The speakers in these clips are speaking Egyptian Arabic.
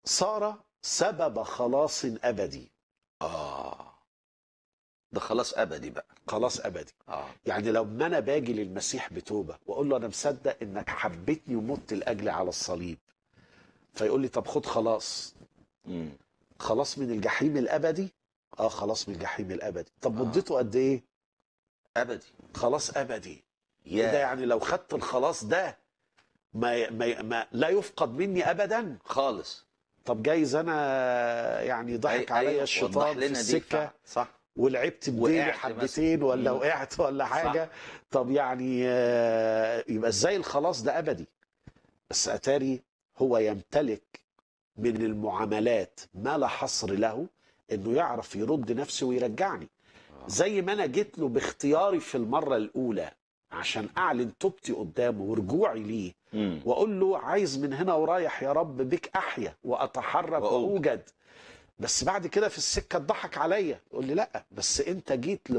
صار سبب خلاص ابدي اه ده خلاص ابدي بقى خلاص ابدي اه يعني لو ما انا باجي للمسيح بتوبه واقول له انا مصدق انك حبيتني ومت لاجلي على الصليب فيقول لي طب خد خلاص مم. خلاص من الجحيم الابدي اه خلاص من الجحيم الابدي طب آه. مدته قد ايه ابدي خلاص ابدي يا ده يعني لو خدت الخلاص ده ما, ما, ما لا يفقد مني ابدا خالص طب جايز انا يعني ضحك أي- عليا أيوة، الشيطان وضح في لنا دي السكه فعلا. صح ولعبت بديلي وقعت حبتين مثلا. ولا مم. وقعت ولا حاجه طب يعني آه، يبقى ازاي الخلاص ده ابدي بس اتاري هو يمتلك من المعاملات ما لا حصر له انه يعرف يرد نفسه ويرجعني آه. زي ما انا جيت له باختياري في المره الاولى عشان اعلن توبتي قدامه ورجوعي ليه مم. واقول له عايز من هنا ورايح يا رب بك احيا واتحرك وأوجد. واوجد بس بعد كده في السكه اتضحك عليا يقول لي لا بس انت جيت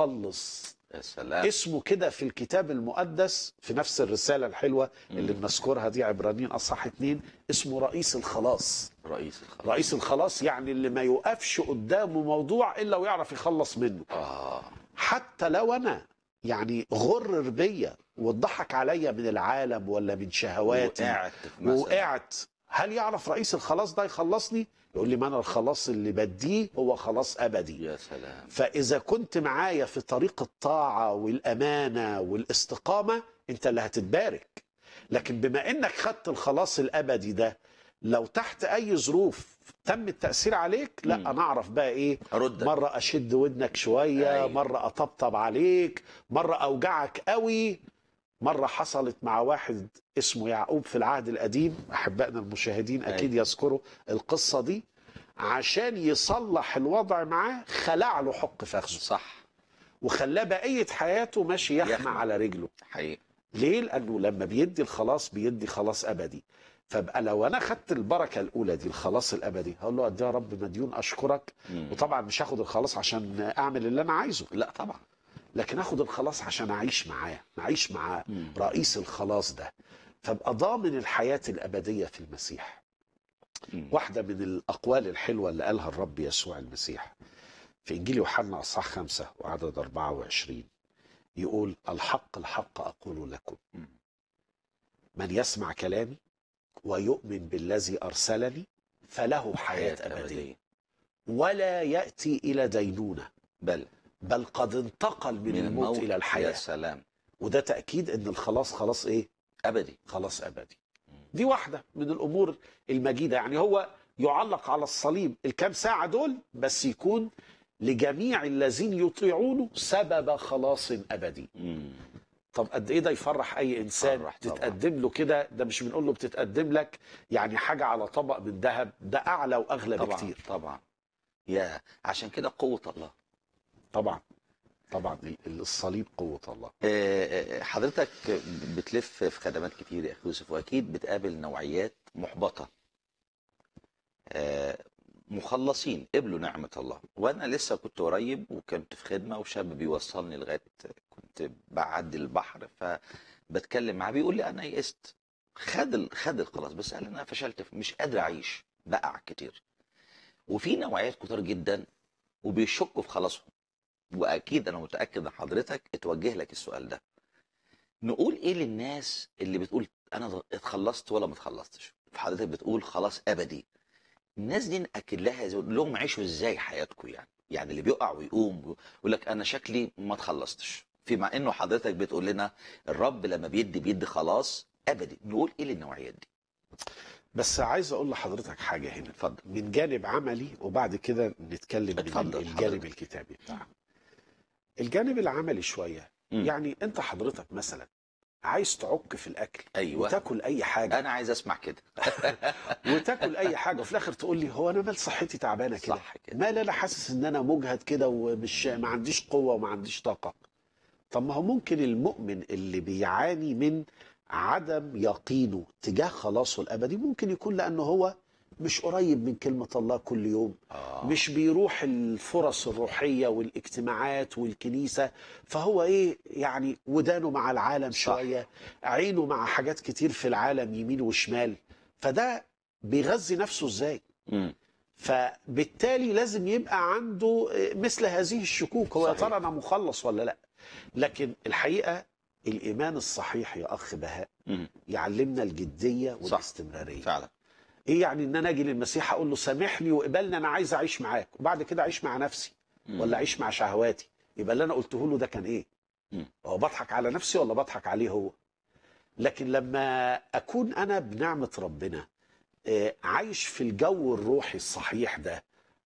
لمخلص يا سلام اسمه كده في الكتاب المقدس في نفس الرساله الحلوه اللي مم. بنذكرها دي عبرانيين اصح اتنين اسمه رئيس الخلاص رئيس الخلاص رئيس الخلاص يعني اللي ما يوقفش قدامه موضوع الا ويعرف يخلص منه اه حتى لو انا يعني غرر بيا واتضحك عليا من العالم ولا من شهواتي وقعت في مثلا وقعت هل يعرف رئيس الخلاص ده يخلصني يقول لي ما انا الخلاص اللي بديه هو خلاص ابدي يا سلام فاذا كنت معايا في طريق الطاعه والامانه والاستقامه انت اللي هتتبارك لكن بما انك خدت الخلاص الابدي ده لو تحت اي ظروف تم التاثير عليك لا مم. انا اعرف بقى ايه ارد مره اشد ودنك شويه أيوة. مره اطبطب عليك مره اوجعك قوي مره حصلت مع واحد اسمه يعقوب في العهد القديم احبائنا المشاهدين اكيد يذكروا القصه دي عشان يصلح الوضع معاه خلع له حق فخذه صح وخلاه بقيه حياته ماشي يحمى يحمى. على رجله حقيقي ليه لانه لما بيدي الخلاص بيدي خلاص ابدي فبقى لو انا خدت البركه الاولى دي الخلاص الابدي هقول له قد إيه يا رب مديون اشكرك مم. وطبعا مش هاخد الخلاص عشان اعمل اللي انا عايزه لا طبعا لكن اخد الخلاص عشان اعيش معاه اعيش مع مم. رئيس الخلاص ده فابقى ضامن الحياه الابديه في المسيح مم. واحده من الاقوال الحلوه اللي قالها الرب يسوع المسيح في انجيل يوحنا اصحاح خمسة وعدد 24 يقول الحق الحق اقول لكم مم. من يسمع كلامي ويؤمن بالذي ارسلني فله حياه ابديه ولا ياتي الى دينونه بل بل قد انتقل من, الموت الى يا الحياه سلام وده تاكيد ان الخلاص خلاص ايه ابدي خلاص ابدي دي واحده من الامور المجيده يعني هو يعلق على الصليب الكام ساعه دول بس يكون لجميع الذين يطيعونه سبب خلاص ابدي مم. طب قد ايه ده يفرح اي انسان يفرح طبعا. تتقدم له كده ده مش بنقول له بتتقدم لك يعني حاجه على طبق من ذهب ده اعلى واغلى طبعا بكتير طبعا يا عشان كده قوه الله طبعا طبعا الصليب قوه الله آه، آه، حضرتك بتلف في خدمات كتير يا اخي يوسف واكيد بتقابل نوعيات محبطه آه، مخلصين قبلوا نعمه الله وانا لسه كنت قريب وكنت في خدمه وشاب بيوصلني لغايه كنت بعدي البحر فبتكلم معاه بيقول لي انا يئست خد ال- خد الخلاص بس قال لي انا فشلت في- مش قادر اعيش بقع كتير وفي نوعيات كتير جدا وبيشكوا في خلاصهم واكيد انا متاكد ان حضرتك اتوجه لك السؤال ده نقول ايه للناس اللي بتقول انا اتخلصت ولا ما اتخلصتش حضرتك بتقول خلاص ابدي الناس دي ناكد لها زي- نقول لهم عيشوا ازاي حياتكم يعني يعني اللي بيقع ويقوم يقول لك انا شكلي ما اتخلصتش في مع انه حضرتك بتقول لنا الرب لما بيدي بيدي خلاص ابدي نقول ايه للنوعيات دي بس عايز اقول لحضرتك حاجه هنا اتفضل من جانب عملي وبعد كده نتكلم من اتفضل الجانب حضرتك. الكتابي بتاعنا الجانب العملي شويه مم. يعني انت حضرتك مثلا عايز تعك في الاكل ايوه وتاكل اي حاجه انا عايز اسمع كده وتاكل اي حاجه وفي الاخر تقول لي هو انا مال صحتي تعبانه كده صح كده مال انا حاسس ان انا مجهد كده ومش ما عنديش قوه وما عنديش طاقه طب ما هو ممكن المؤمن اللي بيعاني من عدم يقينه تجاه خلاصه الابدي ممكن يكون لانه هو مش قريب من كلمه الله كل يوم آه. مش بيروح الفرص الروحيه والاجتماعات والكنيسه فهو ايه يعني ودانه مع العالم صح. شويه عينه مع حاجات كتير في العالم يمين وشمال فده بيغذي نفسه ازاي مم. فبالتالي لازم يبقى عنده مثل هذه الشكوك هو يا صحيح. ترى انا مخلص ولا لا لكن الحقيقه الايمان الصحيح يا اخ بهاء مم. يعلمنا الجديه والاستمراريه فعلا ايه يعني ان انا اجي للمسيح اقول له سامحني واقبلني انا عايز اعيش معاك وبعد كده اعيش مع نفسي مم. ولا اعيش مع شهواتي يبقى اللي انا قلته له ده كان ايه مم. هو بضحك على نفسي ولا بضحك عليه هو لكن لما اكون انا بنعمه ربنا آه، عايش في الجو الروحي الصحيح ده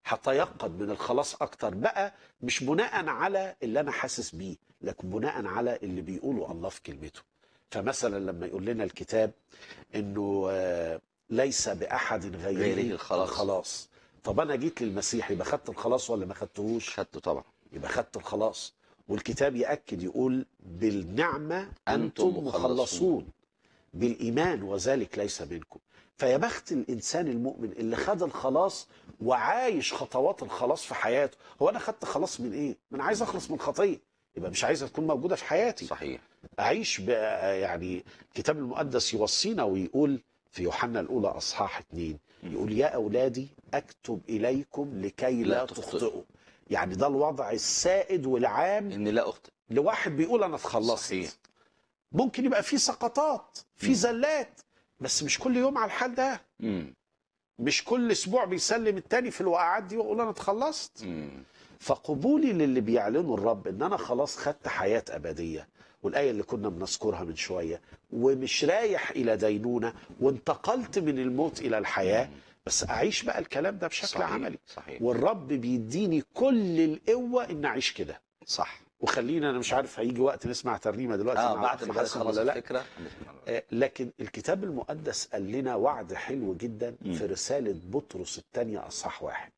هتيقظ من الخلاص اكتر بقى مش بناء على اللي انا حاسس بيه لكن بناء على اللي بيقوله الله في كلمته فمثلا لما يقول لنا الكتاب انه آه، ليس باحد غيره, غيره الخلاص. الخلاص طب انا جيت للمسيح يبقى خدت الخلاص ولا ما خدتهوش خدته طبعا يبقى خدت الخلاص والكتاب يأكد يقول بالنعمة أنتم أنتم مخلصون. مخلصون بالإيمان وذلك ليس منكم فيا بخت الإنسان المؤمن اللي خد الخلاص وعايش خطوات الخلاص في حياته هو أنا خدت خلاص من إيه؟ من عايز أخلص من خطية يبقى مش عايزها تكون موجودة في حياتي صحيح أعيش بقى يعني الكتاب المقدس يوصينا ويقول في يوحنا الأولى أصحاح اتنين يقول يا أولادي أكتب إليكم لكي لا لا تخطئوا. تخطئوا يعني ده الوضع السائد والعام اني لا اخطئ لواحد بيقول أنا اتخلصت صحيح. ممكن يبقى في سقطات في مم. زلات بس مش كل يوم على الحال ده مم. مش كل اسبوع بيسلم التاني في الوقعات دي واقول انا اتخلصت مم. فقبولي للي بيعلنوا الرب ان انا خلاص خدت حياه ابديه والايه اللي كنا بنذكرها من شويه ومش رايح الى دينونه وانتقلت من الموت الى الحياه بس اعيش بقى الكلام ده بشكل صحيح. عملي صحيح والرب بيديني كل القوه ان اعيش كده صح وخلينا انا مش عارف هيجي وقت نسمع ترنيمه دلوقتي اه مع بعد الأخ ما حضرتك باسم خلص ولا لا الفكره آه، لكن الكتاب المقدس قال لنا وعد حلو جدا مم. في رسالة بطرس الثانية أصحاح واحد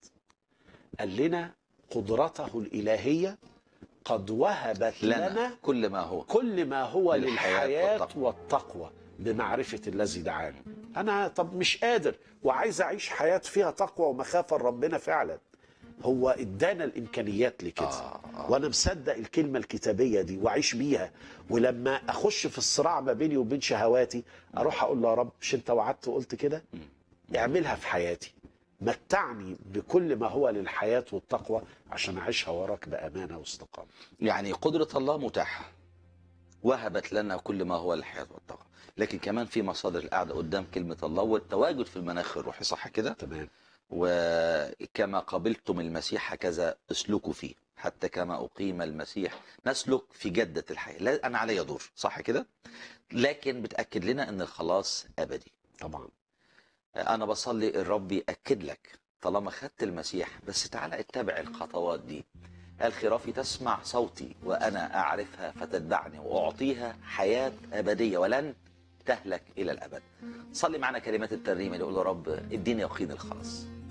قال لنا قدرته الإلهية قد وهبت لنا, لنا كل ما هو كل ما هو للحياة للحياة والتقوى. والتقوى بمعرفة الذي دعانا أنا طب مش قادر وعايز أعيش حياة فيها تقوى ومخافة ربنا فعلا هو ادانا الامكانيات لكده آه، آه. وانا مصدق الكلمه الكتابيه دي واعيش بيها ولما اخش في الصراع ما بيني وبين شهواتي اروح اقول له يا رب مش انت وعدت وقلت كده اعملها في حياتي متعني بكل ما هو للحياه والتقوى عشان اعيشها وراك بامانه واستقامه يعني قدرة الله متاحة وهبت لنا كل ما هو الحياة والتقوى لكن كمان في مصادر القعدة قدام كلمة الله والتواجد في المناخ الروحي صح كده تمام وكما قبلتم المسيح هكذا اسلكوا فيه حتى كما أقيم المسيح نسلك في جدة الحياة لا أنا علي دور صح كده لكن بتأكد لنا أن الخلاص أبدي طبعا أنا بصلي الرب يأكد لك طالما خدت المسيح بس تعالى اتبع الخطوات دي قال خرافي تسمع صوتي وأنا أعرفها فتتبعني وأعطيها حياة أبدية ولن تهلك إلى الأبد صلي معنا كلمات الترنيمة اللي يقول يا رب اديني يقين الخلاص